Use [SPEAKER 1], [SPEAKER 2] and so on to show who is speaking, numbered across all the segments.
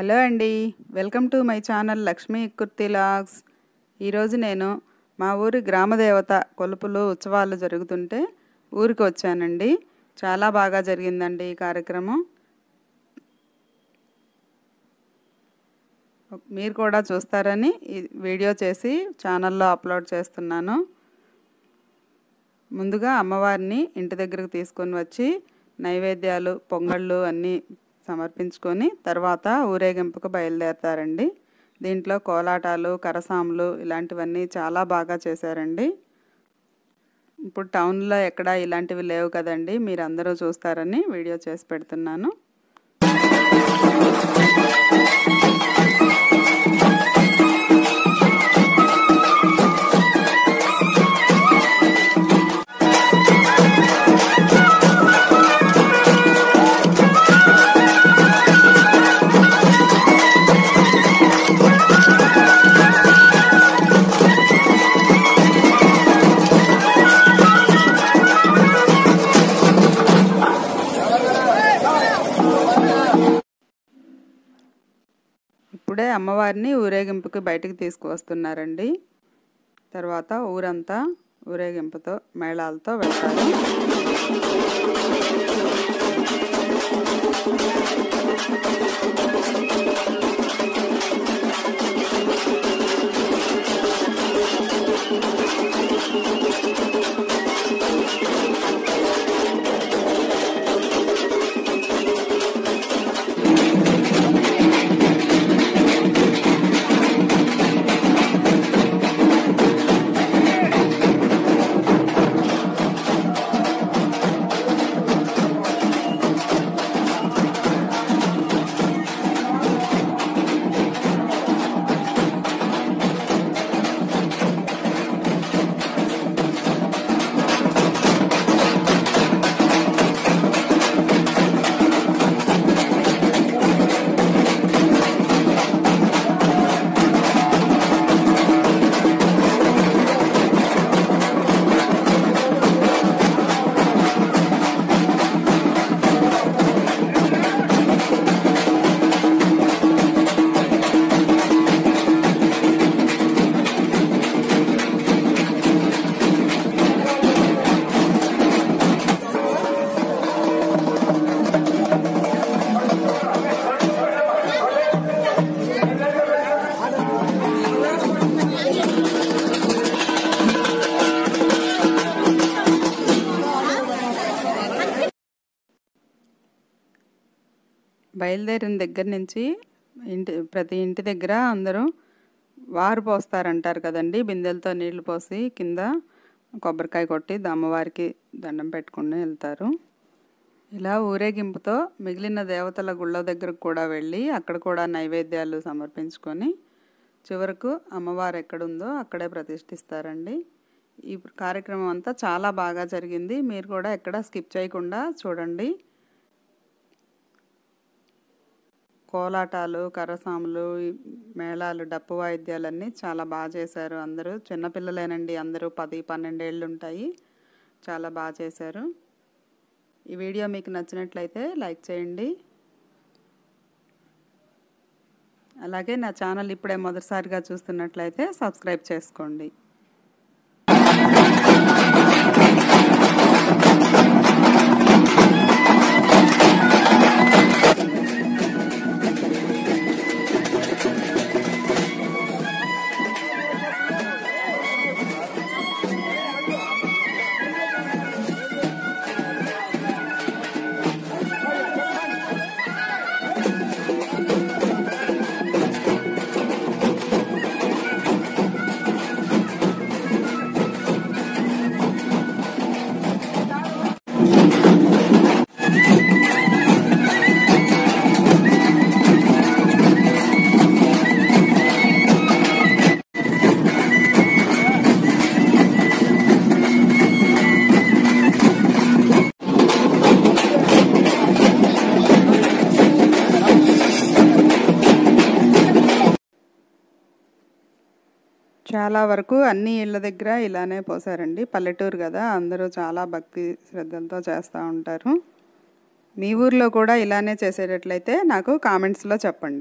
[SPEAKER 1] hello అండి welcome to my channel Lakshmi kurti logs ఈరోజు నేను మా ఊరి గ్రామదేవత కొలుపులు ఉత్సవాలు జరుగుతుంటే ఊరికి వచ్చానండి చాలా బాగా జరిగిందండి ఈ కార్యక్రమం మీరు కూడా చూస్తారని ఈ వీడియో చేసి ఛానల్లో అప్లోడ్ చేస్తున్నాను ముందుగా అమ్మవారిని ఇంటి దగ్గరకు తీసుకొని వచ్చి నైవేద్యాలు పొంగళ్ళు అన్నీ సమర్పించుకొని తర్వాత ఊరేగింపుకు బయలుదేరతారండి దీంట్లో కోలాటాలు కరసాములు ఇలాంటివన్నీ చాలా బాగా చేశారండి ఇప్పుడు టౌన్లో ఎక్కడ ఇలాంటివి లేవు కదండి మీరు అందరూ చూస్తారని వీడియో చేసి పెడుతున్నాను ఇప్పుడే అమ్మవారిని ఊరేగింపుకి బయటికి తీసుకువస్తున్నారండి తర్వాత ఊరంతా ఊరేగింపుతో మేళాలతో వెళ్తారు బయలుదేరిన దగ్గర నుంచి ఇంటి ప్రతి ఇంటి దగ్గర అందరూ వారు పోస్తారంటారు కదండి బిందెలతో నీళ్లు పోసి కింద కొబ్బరికాయ కొట్టి అమ్మవారికి దండం పెట్టుకుని వెళ్తారు ఇలా ఊరేగింపుతో మిగిలిన దేవతల గుళ్ళ దగ్గరకు కూడా వెళ్ళి అక్కడ కూడా నైవేద్యాలు సమర్పించుకొని చివరకు అమ్మవారు ఎక్కడుందో అక్కడే ప్రతిష్ఠిస్తారండి ఈ కార్యక్రమం అంతా చాలా బాగా జరిగింది మీరు కూడా ఎక్కడ స్కిప్ చేయకుండా చూడండి కోలాటాలు కరసాములు మేళాలు డప్పు వాయిద్యాలన్నీ చాలా బాగా చేశారు అందరూ చిన్నపిల్లలేనండి అందరూ పది పన్నెండేళ్ళు ఉంటాయి చాలా బాగా చేశారు ఈ వీడియో మీకు నచ్చినట్లయితే లైక్ చేయండి అలాగే నా ఛానల్ ఇప్పుడే మొదటిసారిగా చూస్తున్నట్లయితే సబ్స్క్రైబ్ చేసుకోండి చాలా వరకు అన్ని ఇళ్ళ దగ్గర ఇలానే పోసారండి పల్లెటూరు కదా అందరూ చాలా భక్తి శ్రద్ధలతో చేస్తూ ఉంటారు మీ ఊర్లో కూడా ఇలానే చేసేటట్లయితే నాకు కామెంట్స్లో చెప్పండి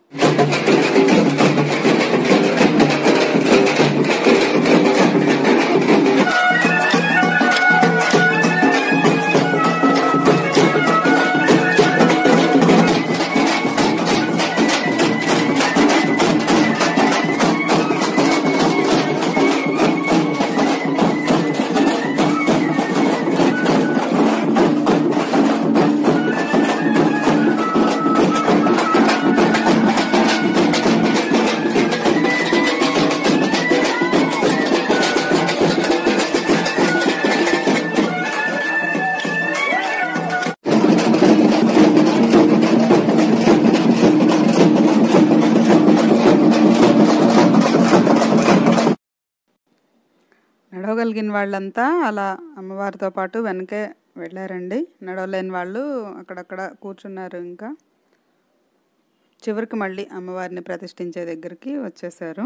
[SPEAKER 1] నడవగలిగిన వాళ్ళంతా అలా అమ్మవారితో పాటు వెనకే వెళ్ళారండి నడవలేని వాళ్ళు అక్కడక్కడ కూర్చున్నారు ఇంకా చివరికి మళ్ళీ అమ్మవారిని ప్రతిష్ఠించే దగ్గరికి వచ్చేసారు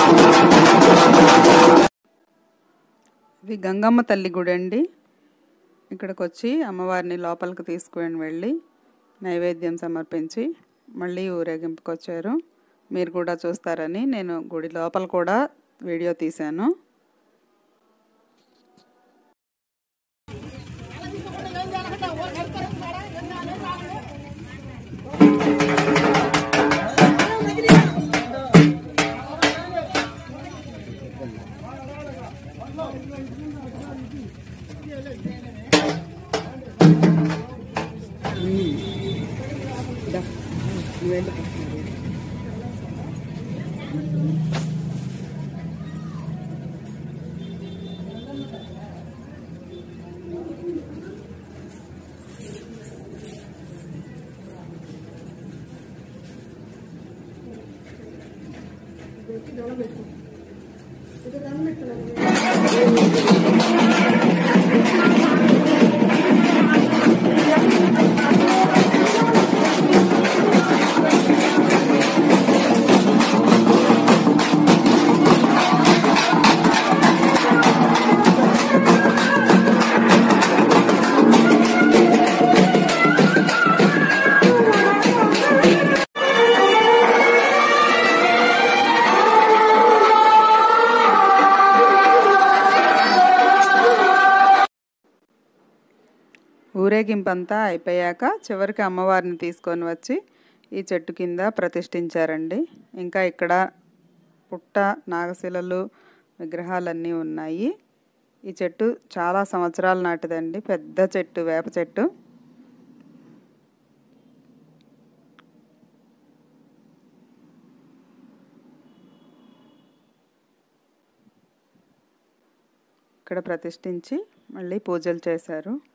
[SPEAKER 1] ఇది గంగమ్మ తల్లి గుడి అండి ఇక్కడికి వచ్చి అమ్మవారిని లోపలికి తీసుకుని వెళ్ళి నైవేద్యం సమర్పించి మళ్ళీ ఊరేగింపుకి వచ్చారు మీరు కూడా చూస్తారని నేను గుడి లోపల కూడా వీడియో తీశాను ఊరేగింపంతా అయిపోయాక చివరికి అమ్మవారిని తీసుకొని వచ్చి ఈ చెట్టు కింద ప్రతిష్ఠించారండి ఇంకా ఇక్కడ పుట్ట నాగశిలలు విగ్రహాలన్నీ ఉన్నాయి ఈ చెట్టు చాలా సంవత్సరాల నాటిదండి పెద్ద చెట్టు వేప చెట్టు ఇక్కడ ప్రతిష్ఠించి మళ్ళీ పూజలు చేశారు